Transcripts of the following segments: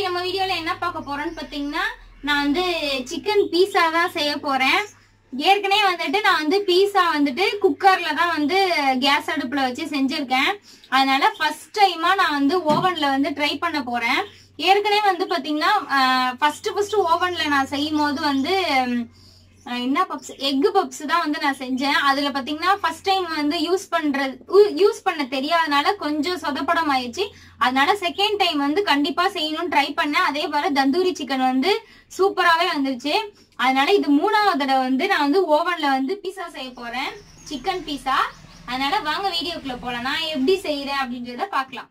நம்ம வீடியோல என்ன பார்க்க போறோம்னு பாத்தீங்கன்னா நான் வந்து சிக்கன் பீஸா தான் செய்ய போறேன் ஏற்கனவே வந்துட்டு நான் வந்து பீஸா வந்துட்டு குக்கர்ல தான் வந்து கேஸ் அடுப்புல வச்சு செஞ்சிருக்கேன் அதனால ஃபர்ஸ்ட் டைமா நான் வந்து ஓவன்ல வந்து ட்ரை பண்ண போறேன் ஏற்கனவே வந்து பாத்தீங்கன்னா ஃபர்ஸ்ட் ஃபர்ஸ்ட் ஓவன்ல நான் செய்யும் போது வந்து ம், அஹ் என்ன பப்ஸ் எக் பப்ஸ் தான் வந்து நான் செஞ்சேன் அதுல பாத்தீங்கன்னா ஃபர்ஸ்ட் டைம் வந்து யூஸ் பண்றது யூஸ் பண்ண தெரியாதனால கொஞ்சம் சொதப்படம் ஆயிடுச்சு அதனால செகண்ட் டைம் வந்து கண்டிப்பா செய்யணும்னு ட்ரை பண்ணேன் அதே போல தந்தூரி சிக்கன் வந்து சூப்பராவே வந்துருச்சு அதனால இது மூணாவது தடவை வந்து நான் வந்து ஓவன்ல வந்து பீஸா செய்ய போறேன் சிக்கன் பீஸா அதனால வாங்க வீடியோக்குள்ள போலாம் நான் எப்படி செய்யறேன் அப்படின்றத பார்க்கலாம்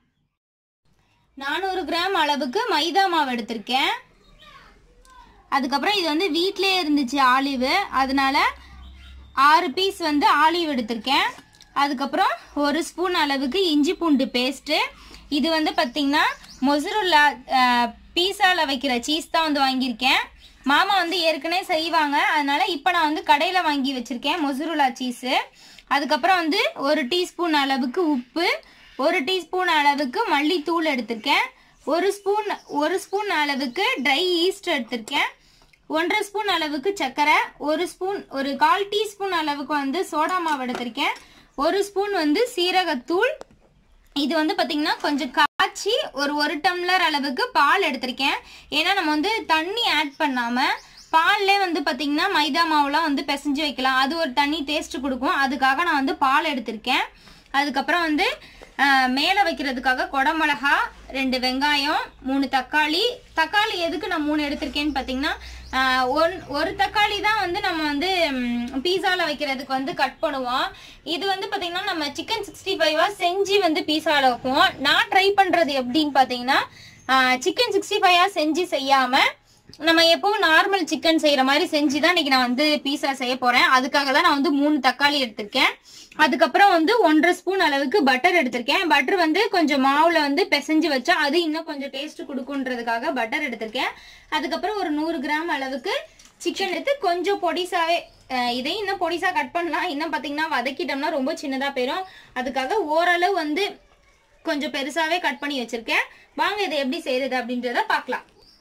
நானூறு கிராம் அளவுக்கு மைதா மாவு எடுத்திருக்கேன் அதுக்கப்புறம் இது வந்து வீட்டிலே இருந்துச்சு ஆலிவு அதனால ஆறு பீஸ் வந்து ஆலிவ் எடுத்திருக்கேன் அதுக்கப்புறம் ஒரு ஸ்பூன் அளவுக்கு இஞ்சி பூண்டு பேஸ்ட்டு இது வந்து பார்த்தீங்கன்னா மொசருல்லா பீஸாவில் வைக்கிற சீஸ் தான் வந்து வாங்கியிருக்கேன் மாமா வந்து ஏற்கனவே செய்வாங்க அதனால இப்போ நான் வந்து கடையில் வாங்கி வச்சுருக்கேன் மொசருல்லா சீஸு அதுக்கப்புறம் வந்து ஒரு டீஸ்பூன் அளவுக்கு உப்பு ஒரு டீஸ்பூன் அளவுக்கு மல்லித்தூள் எடுத்திருக்கேன் ஒரு ஸ்பூன் ஒரு ஸ்பூன் அளவுக்கு ட்ரை ஈஸ்ட் எடுத்திருக்கேன் ஒன்றரை ஸ்பூன் அளவுக்கு சர்க்கரை ஒரு ஸ்பூன் ஒரு கால் டீஸ்பூன் அளவுக்கு வந்து சோடா மாவு எடுத்திருக்கேன் ஒரு ஸ்பூன் வந்து சீரகத்தூள் இது வந்து பாத்தீங்கன்னா கொஞ்சம் காய்ச்சி ஒரு ஒரு டம்ளர் அளவுக்கு பால் எடுத்திருக்கேன் ஏன்னா நம்ம வந்து தண்ணி ஆட் பண்ணாம பால்லே வந்து பாத்தீங்கன்னா மைதா மாவுலாம் வந்து பிசைஞ்சு வைக்கலாம் அது ஒரு தண்ணி டேஸ்ட் கொடுக்கும் அதுக்காக நான் வந்து பால் எடுத்திருக்கேன் அதுக்கப்புறம் வந்து ஆஹ், மேலே வைக்கிறதுக்காக குடமிளகா ரெண்டு வெங்காயம் மூணு தக்காளி தக்காளி எதுக்கு நான் மூணு எடுத்திருக்கேன்னு பார்த்தீங்கன்னா ஆஹ், ஒன் ஒரு தக்காளி தான் வந்து நம்ம வந்து பீஸாவில் வைக்கிறதுக்கு வந்து கட் பண்ணுவோம் இது வந்து பார்த்தீங்கன்னா நம்ம சிக்கன் சிக்ஸ்டி ஃபைவாக செஞ்சு வந்து பீஸாவில் வைப்போம் நான் ட்ரை பண்ணுறது எப்படின்னு பார்த்தீங்கன்னா சிக்கன் சிக்ஸ்டி ஃபைவாக செஞ்சு செய்யாமல் நம்ம எப்பவும் நார்மல் சிக்கன் செய்யற மாதிரி செஞ்சு தான் இன்னைக்கு நான் வந்து பீஸா செய்ய போறேன் அதுக்காக தான் நான் வந்து மூணு தக்காளி எடுத்திருக்கேன் அதுக்கப்புறம் வந்து ஒன்றரை ஸ்பூன் அளவுக்கு பட்டர் எடுத்திருக்கேன் பட்டர் வந்து கொஞ்சம் மாவுல வந்து பிசைஞ்சு வச்சா அது இன்னும் கொஞ்சம் டேஸ்ட் கொடுக்குன்றதுக்காக பட்டர் எடுத்திருக்கேன் அதுக்கப்புறம் ஒரு நூறு கிராம் அளவுக்கு சிக்கன் எடுத்து கொஞ்சம் பொடிசாவே அஹ், இதையும் இன்னும் பொடிசா கட் பண்ணலாம் இன்னும் பாத்தீங்கன்னா வதக்கிட்டோம்னா ரொம்ப சின்னதா போயிடும் அதுக்காக ஓரளவு வந்து கொஞ்சம் பெருசாவே கட் பண்ணி வச்சிருக்கேன் வாங்க இதை எப்படி செய்யறது அப்படின்றத பார்க்கலாம்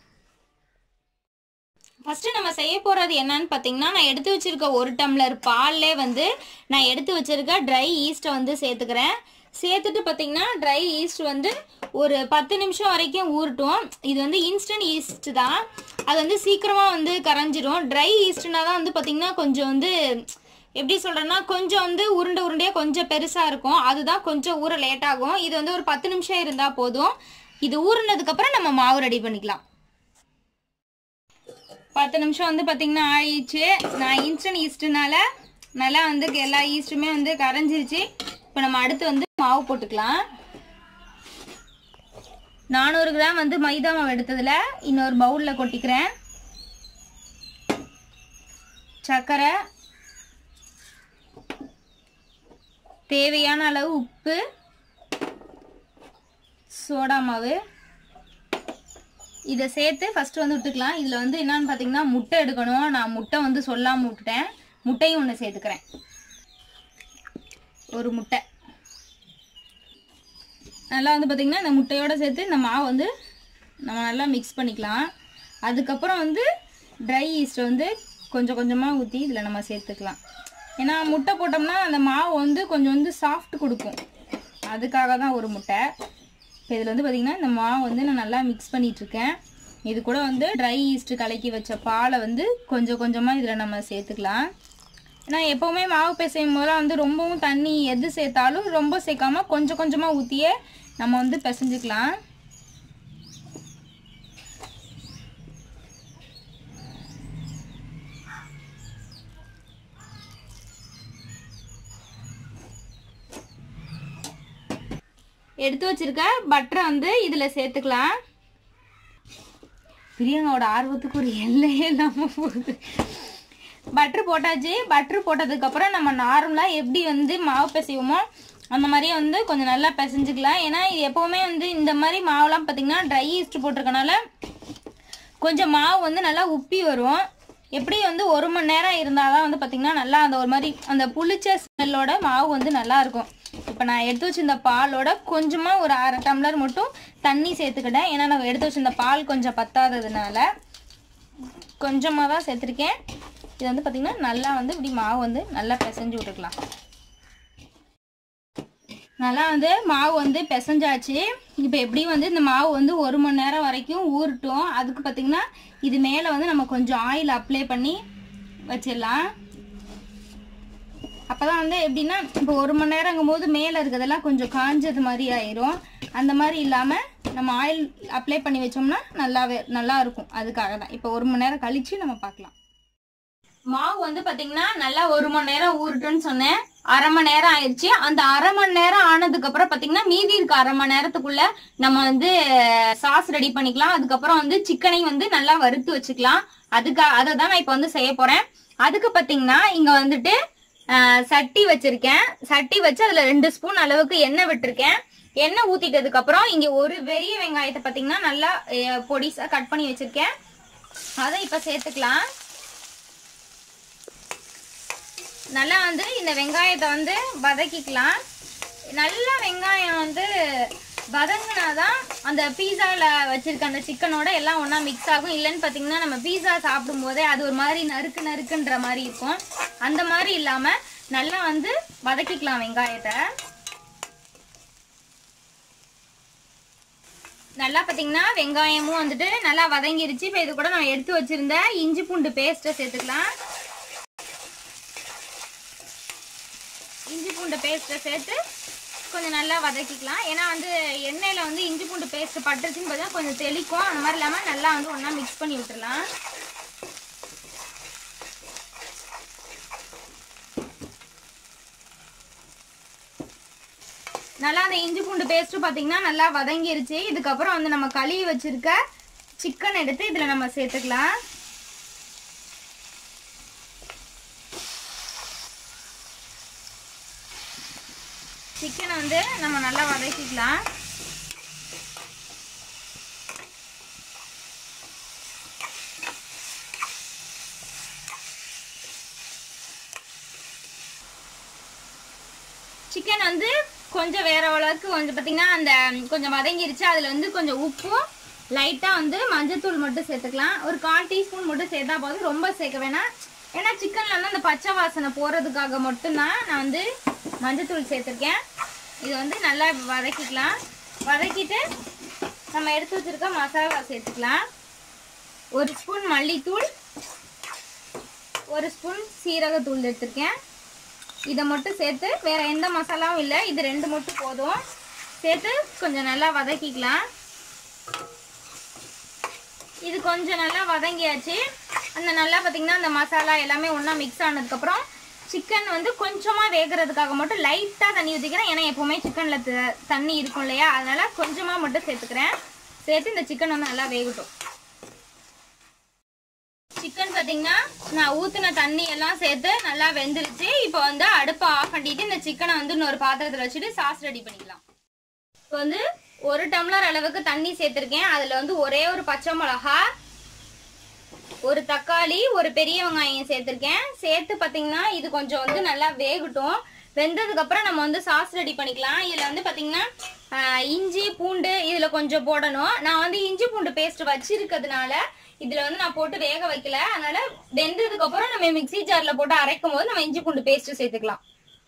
ஃபர்ஸ்ட் நம்ம செய்ய போறது என்னன்னு பார்த்தீங்கன்னா நான் எடுத்து வச்சிருக்க ஒரு டம்ளர் பால்லே வந்து நான் எடுத்து வச்சிருக்க ட்ரை ஈஸ்ட்டை வந்து சேர்த்துக்கிறேன் சேர்த்துட்டு பார்த்தீங்கன்னா ட்ரை ஈஸ்ட் வந்து ஒரு பத்து நிமிஷம் வரைக்கும் ஊறட்டும் இது வந்து இன்ஸ்டன்ட் ஈஸ்ட் தான் அது வந்து சீக்கிரமாக வந்து கரைஞ்சிரும் ட்ரை ஈஸ்ட்னா தான் வந்து பார்த்தீங்கன்னா கொஞ்சம் வந்து எப்படி சொல்கிறேன்னா கொஞ்சம் வந்து உருண்டை உருண்டையாக கொஞ்சம் பெருசாக இருக்கும் அதுதான் கொஞ்சம் ஊற லேட் ஆகும் இது வந்து ஒரு பத்து நிமிஷம் இருந்தால் போதும் இது ஊறினதுக்கப்புறம் நம்ம மாவு ரெடி பண்ணிக்கலாம் பத்து நிமிஷம் வந்து பார்த்தீங்கன்னா ஆயிடுச்சு நான் இன்ஸ்டன்ட் ஈஸ்ட்னால நல்லா வந்து எல்லா ஈஸ்ட்டுமே வந்து கரைஞ்சிருச்சு இப்போ நம்ம அடுத்து வந்து மாவு போட்டுக்கலாம் நானூறு கிராம் வந்து மைதா மாவு எடுத்ததுல இன்னொரு பவுலில் கொட்டிக்கிறேன் சர்க்கரை தேவையான அளவு உப்பு சோடா மாவு இதை சேர்த்து ஃபர்ஸ்ட் வந்து விட்டுக்கலாம் இதில் வந்து என்னன்னு பார்த்தீங்கன்னா முட்டை எடுக்கணும் நான் முட்டை வந்து சொல்லாமல் விட்டுட்டேன் முட்டையும் ஒன்று சேர்த்துக்கிறேன் ஒரு முட்டை நல்லா வந்து பார்த்திங்கன்னா இந்த முட்டையோட சேர்த்து இந்த மாவு வந்து நம்ம நல்லா மிக்ஸ் பண்ணிக்கலாம் அதுக்கப்புறம் வந்து ட்ரை ஈஸ்ட்டை வந்து கொஞ்சம் கொஞ்சமாக ஊற்றி இதில் நம்ம சேர்த்துக்கலாம் ஏன்னா முட்டை போட்டோம்னா அந்த மாவு வந்து கொஞ்சம் வந்து சாஃப்ட் கொடுக்கும் அதுக்காக தான் ஒரு முட்டை இப்போ இதில் வந்து பார்த்திங்கன்னா இந்த மாவு வந்து நான் நல்லா மிக்ஸ் பண்ணிகிட்ருக்கேன் இது கூட வந்து ட்ரை ஈஸ்ட்டு கலக்கி வச்ச பாலை வந்து கொஞ்சம் கொஞ்சமாக இதில் நம்ம சேர்த்துக்கலாம் ஏன்னா எப்போவுமே மாவு பிசையும் போதெல்லாம் வந்து ரொம்பவும் தண்ணி எது சேர்த்தாலும் ரொம்ப சேர்க்காம கொஞ்சம் கொஞ்சமாக ஊற்றியே நம்ம வந்து பிசைஞ்சுக்கலாம் எடுத்து வச்சிருக்க பட்டரை வந்து இதில் சேர்த்துக்கலாம் பிரியங்காவோட ஆர்வத்துக்கு ஒரு எல்லையே இல்லாமல் போகுது பட்டர் போட்டாச்சு பட்டர் போட்டதுக்கப்புறம் நம்ம நார்மலாக எப்படி வந்து மாவு பிசைவோமோ அந்த மாதிரியே வந்து கொஞ்சம் நல்லா பிசைஞ்சுக்கலாம் ஏன்னா இது எப்போவுமே வந்து இந்த மாதிரி மாவுலாம் பார்த்தீங்கன்னா ட்ரை ஈஸ்ட் போட்டிருக்கனால கொஞ்சம் மாவு வந்து நல்லா உப்பி வரும் எப்படி வந்து ஒரு மணி நேரம் இருந்தால் தான் வந்து பார்த்திங்கன்னா நல்லா அந்த ஒரு மாதிரி அந்த புளிச்ச ஸ்மெல்லோட மாவு வந்து நல்லா இருக்கும் இப்போ இப்போ நான் எடுத்து வச்சிருந்த பாலோட கொஞ்சமாக ஒரு அரை டம்ளர் மட்டும் தண்ணி சேர்த்துக்கிட்டேன் ஏன்னா நான் எடுத்து வச்சிருந்த பால் கொஞ்சம் பத்தாததுனால கொஞ்சமாக தான் சேர்த்துருக்கேன் இது வந்து பார்த்திங்கன்னா நல்லா வந்து இப்படி மாவு வந்து நல்லா பிசைஞ்சு விட்டுக்கலாம் நல்லா வந்து மாவு வந்து பிசைஞ்சாச்சு இப்போ எப்படியும் வந்து இந்த மாவு வந்து ஒரு மணி நேரம் வரைக்கும் ஊறட்டும் அதுக்கு பார்த்திங்கன்னா இது மேலே வந்து நம்ம கொஞ்சம் ஆயில் அப்ளை பண்ணி வச்சிடலாம் அப்பதான் வந்து எப்படின்னா இப்போ ஒரு மணி நேரங்கும் போது மேலே இருக்கிறதெல்லாம் கொஞ்சம் காஞ்சது மாதிரி ஆயிரும் அந்த மாதிரி இல்லாமல் நம்ம ஆயில் அப்ளை பண்ணி வச்சோம்னா நல்லாவே நல்லா இருக்கும் அதுக்காக தான் இப்போ ஒரு மணி நேரம் கழிச்சு நம்ம பார்க்கலாம் மாவு வந்து பாத்தீங்கன்னா நல்லா ஒரு மணி நேரம் ஊறட்டும்னு சொன்னேன் அரை மணி நேரம் ஆயிடுச்சு அந்த அரை மணி நேரம் ஆனதுக்கு அப்புறம் பாத்தீங்கன்னா மீதி இருக்க அரை மணி நேரத்துக்குள்ள நம்ம வந்து சாஸ் ரெடி பண்ணிக்கலாம் அதுக்கப்புறம் வந்து சிக்கனையும் வந்து நல்லா வறுத்து வச்சுக்கலாம் அதுக்கு அதை தான் நான் இப்போ வந்து செய்ய போறேன் அதுக்கு பாத்தீங்கன்னா இங்க வந்துட்டு ஆஹ், சட்டி வச்சிருக்கேன் சட்டி வச்சு அதுல ரெண்டு ஸ்பூன் அளவுக்கு எண்ணெய் விட்டுருக்கேன் எண்ணெய் ஊத்திட்டதுக்கு அப்புறம் இங்க ஒரு பெரிய வெங்காயத்தை பாத்தீங்கன்னா நல்லா அஹ், பொடிசா கட் பண்ணி வச்சிருக்கேன் அதை இப்ப சேர்த்துக்கலாம் நல்லா வந்து இந்த வெங்காயத்தை வந்து வதக்கிக்கலாம் நல்லா வெங்காயம் வந்து வதங்கினாதான் அந்த பீஸால வச்சிருக்க அந்த சிக்கனோட எல்லாம் ஒண்ணா மிக்ஸ் ஆகும் இல்லைன்னு பார்த்தீங்கன்னா நம்ம பீஸா சாப்பிடும் போதே அது ஒரு மாதிரி நறுக்கு நறுக்குன்ற மாதிரி இருக்கும் அந்த மாதிரி இல்லாம நல்லா வந்து வதக்கிக்கலாம் வெங்காயத்தை நல்லா பார்த்தீங்கன்னா வெங்காயமும் வந்துட்டு நல்லா வதங்கிருச்சு இப்போ இது கூட நம்ம எடுத்து வச்சிருந்த இஞ்சி பூண்டு பேஸ்ட்டை சேர்த்துக்கலாம் இஞ்சி பூண்டு பேஸ்ட்டை சேர்த்து கொஞ்சம் நல்லா வதக்கிக்கலாம் ஏன்னா வந்து எண்ணெயில் வந்து இஞ்சி பூண்டு பேஸ்ட் பட்டுருச்சுன்னு பார்த்தா கொஞ்சம் தெளிக்கும் அந்த மாதிரி இல்லாமல் நல்லா வந்து ஒன்றா மிக்ஸ் பண்ணி விட்டுறலாம் நல்லா அந்த இஞ்சி பூண்டு பேஸ்ட்டும் பார்த்தீங்கன்னா நல்லா வதங்கிருச்சு இதுக்கப்புறம் வந்து நம்ம கழுவி வச்சிருக்க சிக்கன் எடுத்து இதில் நம்ம சேர்த்துக்கலாம் சிக்கனை வந்து நம்ம நல்லா வதக்கிக்கலாம் சிக்கன் வந்து கொஞ்சம் வேற அளவுக்கு கொஞ்சம் பார்த்தீங்கன்னா அந்த கொஞ்சம் வதங்கிருச்சு அதில் வந்து கொஞ்சம் உப்பும் லைட்டாக வந்து மஞ்சத்தூள் மட்டும் சேர்த்துக்கலாம் ஒரு கால் டீஸ்பூன் மட்டும் சேர்த்தா போதும் ரொம்ப சேர்க்க வேணாம் ஏன்னா சிக்கனில் வந்து அந்த பச்சை வாசனை போகிறதுக்காக மட்டும்தான் நான் வந்து மஞ்சத்தூள் சேர்த்துருக்கேன் இது வந்து நல்லா வதக்கிக்கலாம் வதக்கிட்டு நம்ம எடுத்து வச்சிருக்க மசாலா சேர்த்துக்கலாம் ஒரு ஸ்பூன் மல்லித்தூள் ஒரு ஸ்பூன் சீரகத்தூள் எடுத்திருக்கேன் இதை மட்டும் சேர்த்து வேற எந்த மசாலாவும் இல்லை இது ரெண்டு மட்டும் போதும் சேர்த்து கொஞ்சம் நல்லா வதக்கிக்கலாம் இது கொஞ்சம் நல்லா வதங்கியாச்சு அந்த நல்லா பார்த்தீங்கன்னா அந்த மசாலா எல்லாமே ஒன்றா மிக்ஸ் ஆனதுக்கப்புறம் சிக்கன் வந்து கொஞ்சமாக வேகிறதுக்காக மட்டும் லைட்டாக தண்ணி ஊற்றிக்கிறேன் ஏன்னா எப்போவுமே சிக்கனில் தண்ணி இருக்கும் இல்லையா அதனால கொஞ்சமாக மட்டும் சேர்த்துக்கிறேன் சேர்த்து இந்த சிக்கன் வந்து நல்லா வேகட்டும் சிக்கன் பார்த்தீங்கன்னா நான் ஊற்றின தண்ணி எல்லாம் சேர்த்து நல்லா வெந்துருச்சு இப்போ வந்து அடுப்பை ஆஃப் பண்ணிட்டு இந்த சிக்கனை வந்து இன்னொரு பாத்திரத்தில் வச்சுட்டு சாஸ் ரெடி பண்ணிக்கலாம் இப்போ வந்து ஒரு டம்ளர் அளவுக்கு தண்ணி சேர்த்துருக்கேன் அதில் வந்து ஒரே ஒரு பச்சை மிளகா ஒரு தக்காளி ஒரு பெரிய வெங்காயம் சேர்த்துருக்கேன் சேர்த்து பார்த்தீங்கன்னா இது கொஞ்சம் வந்து நல்லா வேகட்டும் வெந்ததுக்கு அப்புறம் நம்ம வந்து சாஸ் ரெடி பண்ணிக்கலாம் இதில் வந்து பார்த்தீங்கன்னா ஆஹ், இஞ்சி பூண்டு இதில் கொஞ்சம் போடணும் நான் வந்து இஞ்சி பூண்டு பேஸ்ட் வச்சிருக்கிறதுனால இதில் வந்து நான் போட்டு வேக வைக்கல அதனால வெந்ததுக்கு அப்புறம் நம்ம மிக்ஸி ஜாரில் போட்டு அரைக்கும் போது நம்ம இஞ்சி பூண்டு பேஸ்ட் சேர்த்துக்கலாம்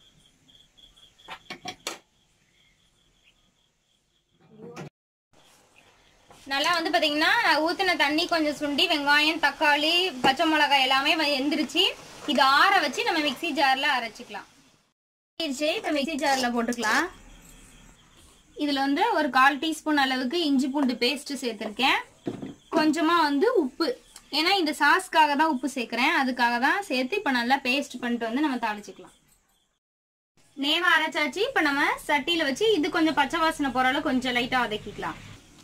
நல்லா வந்து பாத்தீங்கன்னா ஊத்தின தண்ணி கொஞ்சம் சுண்டி வெங்காயம் தக்காளி பச்சை மிளகாய் எல்லாமே வ- வெந்துருச்சு இது ஆற வச்சு நம்ம மிக்ஸி ஜார்ல அரைச்சிக்கலாம் ஆறிடுச்சு இப்போ மிக்ஸி ஜார்ல போட்டுக்கலாம் இதுல வந்து ஒரு கால் டீஸ்பூன் அளவுக்கு இஞ்சி பூண்டு பேஸ்ட் சேர்த்திருக்கேன் கொஞ்சமா வந்து உப்பு ஏன்னா இந்த சாஸ்க்காக தான் உப்பு சேர்க்கிறேன் அதுக்காக தான் சேர்த்து இப்போ நல்லா பேஸ்ட் பண்ணிட்டு வந்து நம்ம தாளிச்சுக்கலாம் நேவா அரைச்சாச்சு இப்போ நம்ம சட்டியில வச்சு இது கொஞ்சம் பச்சை வாசனை போற அளவு கொஞ்சம் லைட்டா வதக்கிக்கலாம்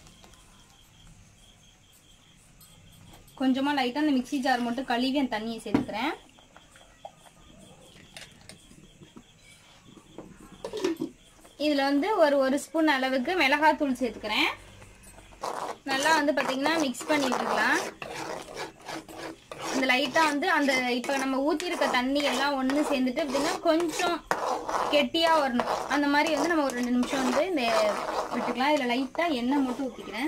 கொஞ்சமா லைட்டா அந்த மிக்ஸி ஜார் மட்டும் கழுவி அந்த தண்ணியை சேர்த்துக்கிறேன் இதுல வந்து ஒரு ஒரு ஸ்பூன் அளவுக்கு மிளகாத்தூள் சேர்த்துக்கிறேன் நல்லா வந்து பாத்தீங்கன்னா மிக்ஸ் பண்ணி விட்டுக்கலாம் இந்த லைட்டா வந்து அந்த இப்ப நம்ம ஊத்தி இருக்க தண்ணி எல்லாம் ஒண்ணு சேர்ந்துட்டு அப்படின்னா கொஞ்சம் கெட்டியாக வரணும் அந்த மாதிரி வந்து நம்ம ஒரு ரெண்டு நிமிஷம் வந்து இந்த விட்டுக்கலாம் இதில் லைட்டாக எண்ணெய் மட்டும் ஊற்றிக்கிறேன்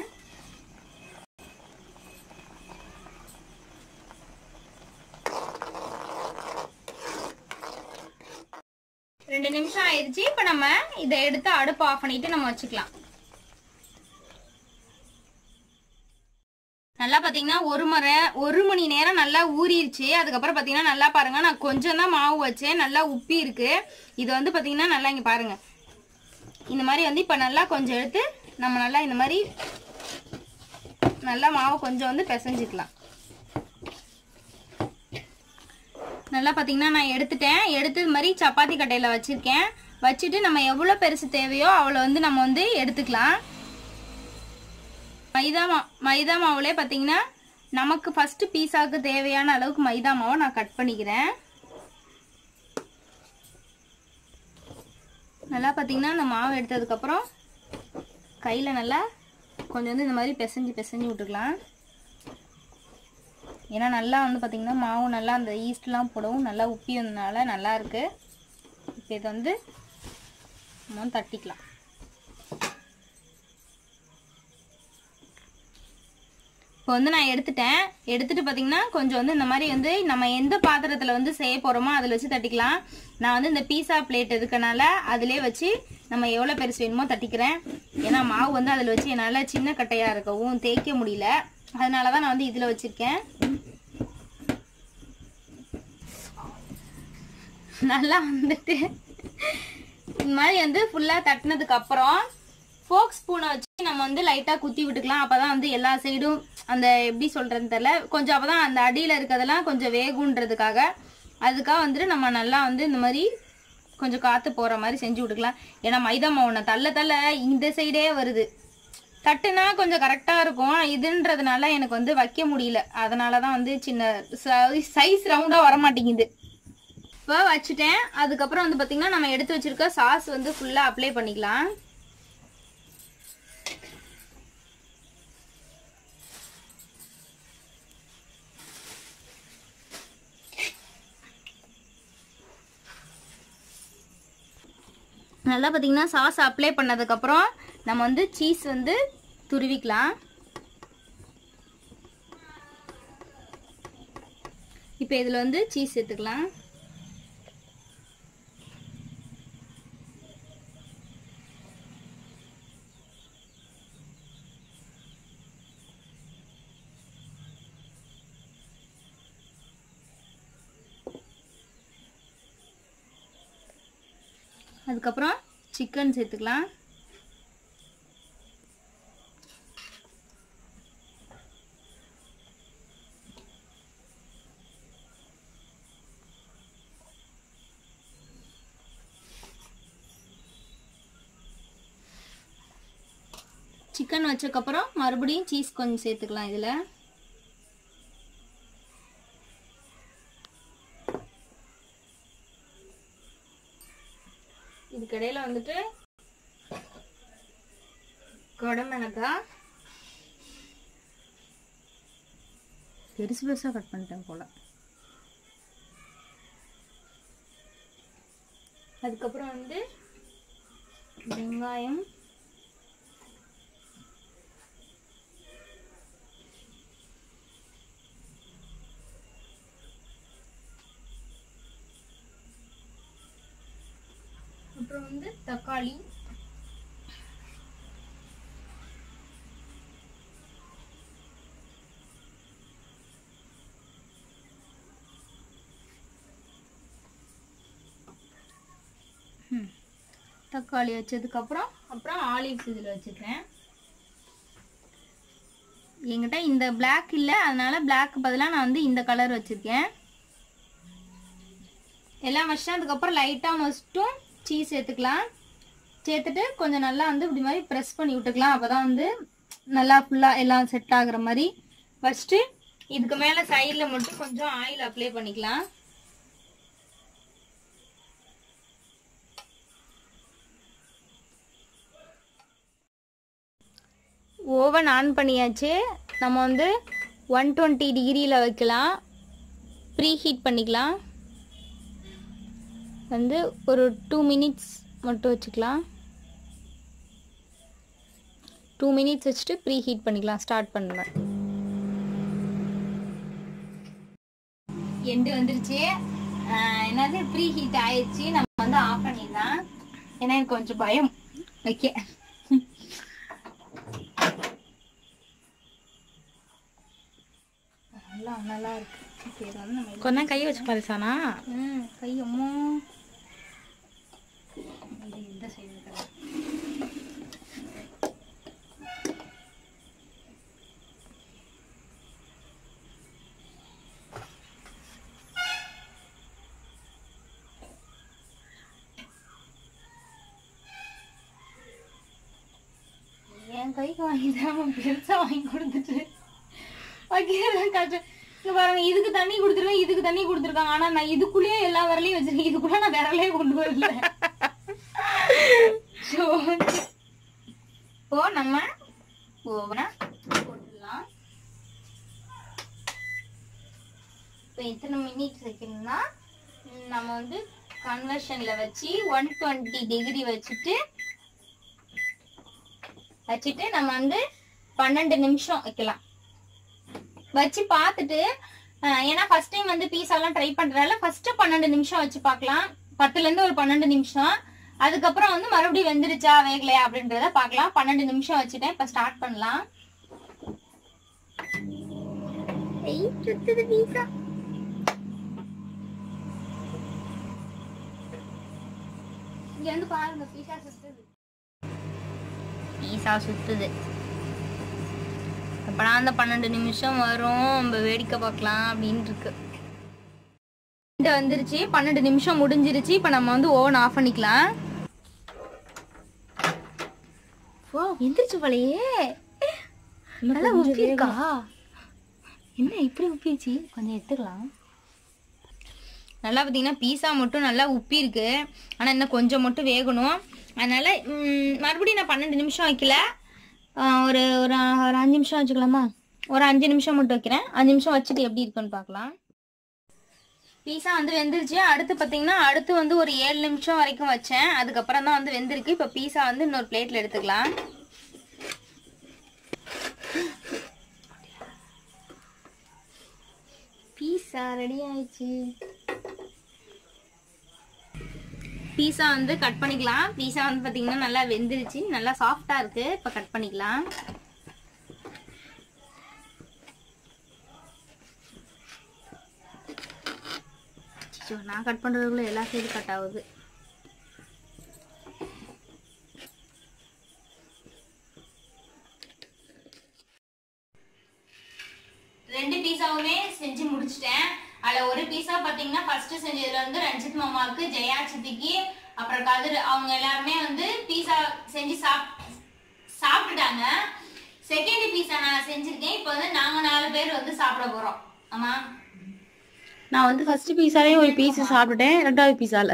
ரெண்டு நிமிஷம் ஆயிடுச்சு இப்போ நம்ம இதை எடுத்து அடுப்பு ஆஃப் பண்ணிட்டு நம்ம வச்சுக்கலாம் நல்லா பார்த்தீங்கன்னா ஒரு முறை ஒரு மணி நேரம் நல்லா ஊறிடுச்சு அதுக்கப்புறம் பார்த்தீங்கன்னா நல்லா பாருங்க நான் கொஞ்சம் தான் மாவு வச்சேன் நல்லா உப்பி இருக்கு இது வந்து பார்த்தீங்கன்னா நல்லா இங்கே பாருங்க இந்த மாதிரி வந்து இப்போ நல்லா கொஞ்சம் எடுத்து நம்ம நல்லா இந்த மாதிரி நல்லா மாவு கொஞ்சம் வந்து பிசைஞ்சுக்கலாம் நல்லா பார்த்தீங்கன்னா நான் எடுத்துட்டேன் எடுத்து இது மாதிரி சப்பாத்தி கட்டையில் வச்சுருக்கேன் வச்சுட்டு நம்ம எவ்வளோ பெருசு தேவையோ அவ்வளோ வந்து நம்ம வந்து எடுத்துக்கலாம் மைதா மா மைதா மாவுலே பார்த்தீங்கன்னா நமக்கு ஃபஸ்ட்டு பீஸாவுக்கு தேவையான அளவுக்கு மைதா மாவை நான் கட் பண்ணிக்கிறேன் நல்லா பார்த்தீங்கன்னா அந்த மாவு எடுத்ததுக்கப்புறம் கையில் நல்லா கொஞ்சம் வந்து இந்த மாதிரி பிசைஞ்சு பிசைஞ்சு விட்டுக்கலாம் ஏன்னா நல்லா வந்து பார்த்திங்கன்னா மாவு நல்லா அந்த ஈஸ்ட்லாம் போடவும் நல்லா உப்பி வந்ததுனால நல்லா இருக்கு இப்போ இதை வந்து நம்ம தட்டிக்கலாம் இப்போ வந்து நான் எடுத்துட்டேன் எடுத்துட்டு பார்த்தீங்கன்னா கொஞ்சம் வந்து இந்த மாதிரி வந்து நம்ம எந்த பாத்திரத்தில் வந்து செய்ய போகிறோமோ அதில் வச்சு தட்டிக்கலாம் நான் வந்து இந்த பீஸா பிளேட் இருக்கனால அதிலே வச்சு நம்ம எவ்வளோ பெருசு வேணுமோ தட்டிக்கிறேன் ஏன்னா மாவு வந்து அதில் வச்சு என்னால் சின்ன கட்டையாக இருக்கவும் தேய்க்க முடியல அதனால தான் நான் வந்து இதில் வச்சுருக்கேன் நல்லா வந்துட்டு இந்த மாதிரி வந்து ஃபுல்லாக தட்டினதுக்கு அப்புறம் ஃபோக் ஸ்பூனை வச்சு நம்ம வந்து லைட்டாக குத்தி விட்டுக்கலாம் அப்போ தான் வந்து எல்லா சைடும் அந்த எப்படி சொல்கிறதுன்னு தெரில கொஞ்சம் அப்போ தான் அந்த அடியில் இருக்கிறதெல்லாம் கொஞ்சம் வேகுன்றதுக்காக அதுக்காக வந்துட்டு நம்ம நல்லா வந்து இந்த மாதிரி கொஞ்சம் காற்று போகிற மாதிரி செஞ்சு விட்டுக்கலாம் ஏன்னா மைதா மாவு நான் தள்ள தள்ள இந்த சைடே வருது தட்டுனா கொஞ்சம் கரெக்டாக இருக்கும் இதுன்றதுனால எனக்கு வந்து வைக்க முடியல அதனால தான் வந்து சின்ன சைஸ் ரவுண்டாக வர மாட்டேங்குது இப்போ வச்சுட்டேன் அதுக்கப்புறம் வந்து பார்த்திங்கன்னா நம்ம எடுத்து வச்சிருக்க சாஸ் வந்து ஃபுல்லாக அப்ளை பண்ணிக்கலாம் நல்லா பார்த்தீங்கன்னா சாஸ் அப்ளை பண்ணதுக்கப்புறம் நம்ம வந்து சீஸ் வந்து துருவிக்கலாம் இப்போ இதில் வந்து சீஸ் சேர்த்துக்கலாம் அதுக்கப்புறம் சிக்கன் சேர்த்துக்கலாம் சிக்கன் வச்சக்கப்புறம் மறுபடியும் சீஸ் கொஞ்சம் சேர்த்துக்கலாம் இதில் இதுக்கடையில் வந்துட்டு குடமிளகாய் பெருசு பெருசாக கட் பண்ணிட்டேன் போல அதுக்கப்புறம் வந்து வெங்காயம் அப்புறம் வந்து தக்காளி ம். தக்காளி வச்சதுக்கப்புறம் அப்புறம் ஆலிவ்ஸ் இதில் வச்சுக்கிறேன் என்கிட்ட இந்த Black இல்லை அதனால Black பதிலாக நான் வந்து இந்த கலர் வச்சுருக்கேன் எல்லாம் வச்சுட்டு அதுக்கப்புறம் லைட்டாக மஸ்ட்டும் சீஸ் சேர்த்துக்கலாம் சேர்த்துட்டு கொஞ்சம் நல்லா வந்து இப்படி மாதிரி ப்ரெஸ் பண்ணி விட்டுக்கலாம் அப்போ தான் வந்து நல்லா ஃபுல்லாக எல்லாம் செட் ஆகுற மாதிரி ஃபஸ்ட்டு இதுக்கு மேலே சைடில் மட்டும் கொஞ்சம் ஆயில் அப்ளை பண்ணிக்கலாம் ஓவன் ஆன் பண்ணியாச்சு நம்ம வந்து ஒன் டுவெண்ட்டி டிகிரியில் வைக்கலாம் ப்ரீ ஹீட் பண்ணிக்கலாம் வந்து ஒரு டூ மினிட்ஸ் மட்டும் வச்சுக்கலாம் டூ மினிட்ஸ் வச்சுட்டு ப்ரீ ஹீட் பண்ணிக்கலாம் ஸ்டார்ட் பண்ணுவேன் எண்டு வந்துருச்சு ஆஹ் என்னது ப்ரீ ஹீட் ஆயிடுச்சு நம்ம வந்து ஆஃப் பண்ணிடலாம் ஏன்னா எனக்கு கொஞ்சம் பயம் ஓகே நல்லா நல்லா இருக்கு ஓகே இது வந்து நம்ம கொஞ்ச நேரம் கையை வச்சு பாருசானா ம் கை அம்மா இது இந்த சைடு இருக்கிறது என் கைக்கு வாங்கி தான் பெருசா வாங்கி கொடுத்துட்டு வைக்கிறேன் கஷ்டம் இங்க பாருங்க இதுக்கு தண்ணி கொடுத்துருவேன் இதுக்கு தண்ணி கொடுத்துருக்காங்க ஆனா நான் இதுக்குள்ளேயே எல்லா விரலையும் வச்சிருக்கேன் இதுக்குள்ள நான் விரலே கொண்டு வரல So, இப்போ நம்ம ஓவனா போட்டுடலாம் இப்போ எத்தனை மினிட்ஸ் வைக்கணும்னா ம், நம்ம வந்து கன்வர்ஷன்ல வச்சு ஒன் டுவெண்ட்டி டிகிரி வச்சுட்டு வச்சுட்டு நம்ம வந்து பன்னெண்டு நிமிஷம் வைக்கலாம் வச்சு பார்த்துட்டு அஹ், ஏன்னா ஃபர்ஸ்ட் டைம் வந்து பீஸாலாம் ட்ரை பண்றதால ஃபர்ஸ்ட் பன்னெண்டு நிமிஷம் வச்சு பார்க்கலாம் பத்துல இருந்து ஒரு பன்னெண்டு நிமிஷம் அதுக்கப்புறம் வந்து மறுபடியும் வெந்துருச்சா வேகலையா அப்படின்றத பார்க்கலாம் பன்னெண்டு நிமிஷம் வச்சுட்டேன் இப்ப ஸ்டார்ட் பண்ணலாம் ஐய், சுத்துது பீஸா இங்க வந்து பாருங்க பீஸா சுத்துது பீஸா சுத்துது அப்பனா அந்த பன்னெண்டு நிமிஷம் வரும் நம்ம வேடிக்கை பார்க்கலாம் அப்படின்னு இருக்கு இந்த வந்துருச்சு பன்னெண்டு நிமிஷம் முடிஞ்சிருச்சு இப்போ நம்ம வந்து ஓவன் ஆஃப் பண்ணிக்கலாம் ஓ எந்திரிச்சு போலையே நல்லா உப்பி இருக்கா என்ன இப்படி உப்பிச்சு கொஞ்சம் எடுத்துக்கலாம் நல்லா பார்த்தீங்கன்னா பீஸா மட்டும் நல்லா உப்பி இருக்கு ஆனால் இன்னும் கொஞ்சம் மட்டும் வேகணும் அதனால ம், மறுபடியும் நான் பன்னெண்டு நிமிஷம் வைக்கல ஆ, ஒரு ஒரு ஒரு அஞ்சு நிமிஷம் வச்சுக்கலாமா ஒரு அஞ்சு நிமிஷம் மட்டும் வைக்கிறேன் அஞ்சு நிமிஷம் வச்சுட்டு எப்படி இருக்குன்னு பார்க்கலாம் பீஸா வந்து வெந்துருச்சு அடுத்து பார்த்தீங்கன்னா அடுத்து வந்து ஒரு ஏழு நிமிஷம் வரைக்கும் வச்சேன் அதுக்கப்புறம் தான் வந்து வெந்திருக்கு இப்போ பீஸா வந்து இன்னொரு பிளேட்ல எடுத்துக்கலாம் பீஸா ரெடி ஆயிடுச்சு பீஸா வந்து கட் பண்ணிக்கலாம் பீஸா வந்து பார்த்தீங்கன்னா நல்லா வெந்துருச்சு நல்லா சாஃப்டா இருக்கு இப்போ கட் பண்ணிக்கலாம் அச்சோ, நான் கட் பண்றதுக்குள்ள எல்லா சைடு கட் ஆகுது ரெண்டு பீஸாவுமே செஞ்சு முடிச்சிட்டேன் அதுல ஒரு பீஸா பாத்தீங்கன்னா ஃபர்ஸ்ட் செஞ்சதுல வந்து ரஞ்சித் மாமாவுக்கு ஜெயா சித்திக்கு அப்புறம் கதிர் அவங்க எல்லாருமே வந்து பீஸா செஞ்சு சாப் சாப்பிட்டுட்டாங்க செகண்ட் பீஸா நான் செஞ்சிருக்கேன் இப்போ வந்து நாங்க நாலு பேர் வந்து சாப்பிட போறோம் ஆமா நான் வந்து ஃபர்ஸ்ட் பீஸாலே ஒரு பீஸ் சாப்பிட்டுட்டேன் ரெண்டாவது பீஸால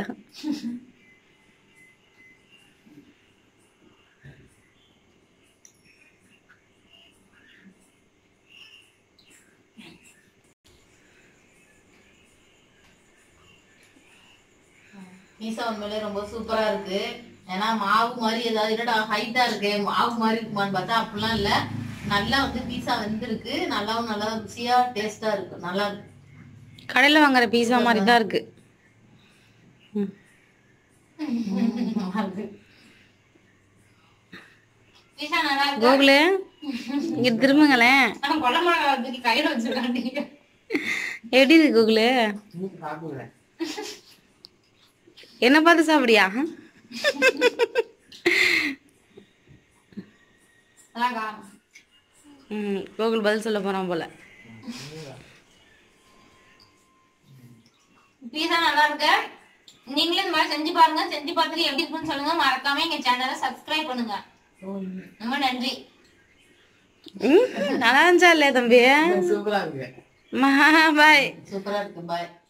பீஸா உண்மையிலே ரொம்ப சூப்பரா இருக்கு ஏன்னா மாவு மாதிரி ஏதாவது என்னடா ஹைட்டா இருக்கு மாவு மாதிரி இருக்குமான்னு பார்த்தா அப்படிலாம் இல்ல நல்லா வந்து பீஸா வெந்திருக்கு நல்லாவும் நல்லா ருசியா டேஸ்டா இருக்கு நல்லா இருக்கு கடையில் வாங்குற பீஸா மாதிரி தான் இருக்கு ம். நல்லா இருக்கு பீஸா நல்லா இருக்கு கோகுலு இங்க திரும்புங்களேன் நான் கொல்ல மிளகா தூக்கி கையில வச்சிருக்காண்டீங்க எப்படி இருக்கு கோகுலு என்ன பார்த்து சாப்பிடியா நல்லா காரம் ம் கோகுல் பதில் சொல்ல போறான் போல பீஸா நல்லா இருக்கு நீங்களும் இந்த மாதிரி செஞ்சு பாருங்க செஞ்சு பார்த்துட்டு எப்படி இருக்குன்னு சொல்லுங்க மறக்காம எங்க சேனலை சப்ஸ்கிரைப் பண்ணுங்க ரொம்ப நன்றி ம் நல்லா இருந்துச்சா இல்லையா தம்பி சூப்பரா இருக்கு பாய் சூப்பரா இருக்கு பாய்